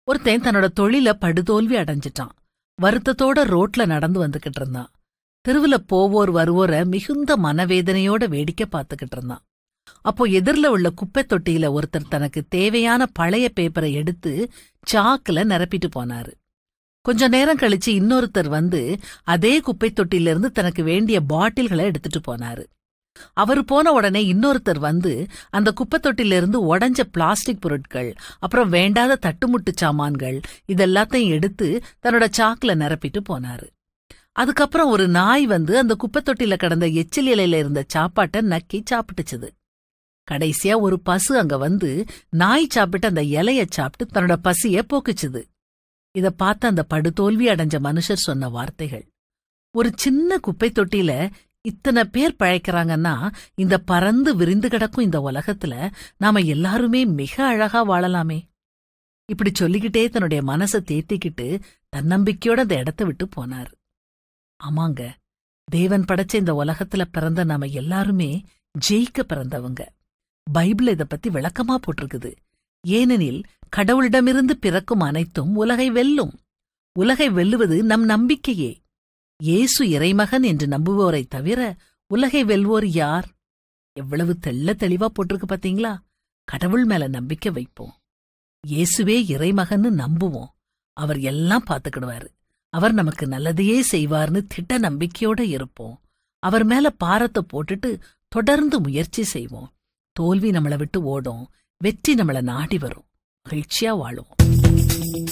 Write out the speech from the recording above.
ஒருத்தன் தன்னோட தொழில படுதோல்வி அடைஞ்சிட்டான் வருத்தத்தோட ரோட்ல நடந்து வந்துகிட்டு இருந்தான் தெருவுல போவோர் வருவோர மிகுந்த மனவேதனையோட வேடிக்கை பார்த்துக்கிட்டு இருந்தான் அப்போ எதிர்ல உள்ள குப்பை தொட்டியில ஒருத்தர் தனக்கு தேவையான பழைய பேப்பரை எடுத்து சாக்குல நிரப்பிட்டு போனாரு கொஞ்ச நேரம் கழிச்சு இன்னொருத்தர் வந்து அதே குப்பை தொட்டியில இருந்து தனக்கு வேண்டிய பாட்டில்களை எடுத்துட்டு போனாரு அவர் போன உடனே இன்னொருத்தர் வந்து அந்த குப்பை தொட்டில இருந்து உடஞ்ச பிளாஸ்டிக் பொருட்கள் அப்புறம் வேண்டாத தட்டுமுட்டு சாமான்கள் இதெல்லாத்தையும் எடுத்து தன்னோட சாக்குல நிரப்பிட்டு போனாரு அதுக்கப்புறம் ஒரு நாய் வந்து அந்த குப்பை தொட்டில கிடந்த எச்சில் இலையில இருந்த சாப்பாட்டை நக்கி சாப்பிட்டுச்சுது கடைசியா ஒரு பசு அங்க வந்து நாய் சாப்பிட்டு அந்த இலைய சாப்பிட்டு தன்னோட பசிய போக்குச்சுது இத பார்த்த அந்த படுதோல்வி அடைஞ்ச மனுஷர் சொன்ன வார்த்தைகள் ஒரு சின்ன குப்பை தொட்டில இத்தனை பேர் பழைக்கிறாங்கன்னா இந்த பறந்து விரிந்து கிடக்கும் இந்த உலகத்துல நாம எல்லாருமே மிக அழகா வாழலாமே இப்படி சொல்லிக்கிட்டே தன்னுடைய மனசை தேத்திக்கிட்டு தன்னம்பிக்கையோட அந்த இடத்த விட்டு போனாரு ஆமாங்க தேவன் படைச்ச இந்த உலகத்துல பிறந்த நாம எல்லாருமே ஜெயிக்க பிறந்தவங்க பைபிள் இத பத்தி விளக்கமா போட்டிருக்குது ஏனெனில் கடவுளிடமிருந்து பிறக்கும் அனைத்தும் உலகை வெல்லும் உலகை வெல்லுவது நம் நம்பிக்கையே இயேசு இறைமகன் என்று நம்புவோரைத் தவிர உலகை வெல்வோர் யார் எவ்வளவு தெள்ள தெளிவா போட்டிருக்கு பாத்தீங்களா கடவுள் மேல நம்பிக்கை வைப்போம் இயேசுவே இறைமகன்னு நம்புவோம் அவர் எல்லாம் பாத்துக்கிடுவாரு அவர் நமக்கு நல்லதையே செய்வார்னு திட்ட நம்பிக்கையோட இருப்போம் அவர் மேல பாரத்தை போட்டுட்டு தொடர்ந்து முயற்சி செய்வோம் தோல்வி நம்மள விட்டு ஓடும் வெற்றி நம்மள நாடி வரும் மகிழ்ச்சியா வாழுவோம்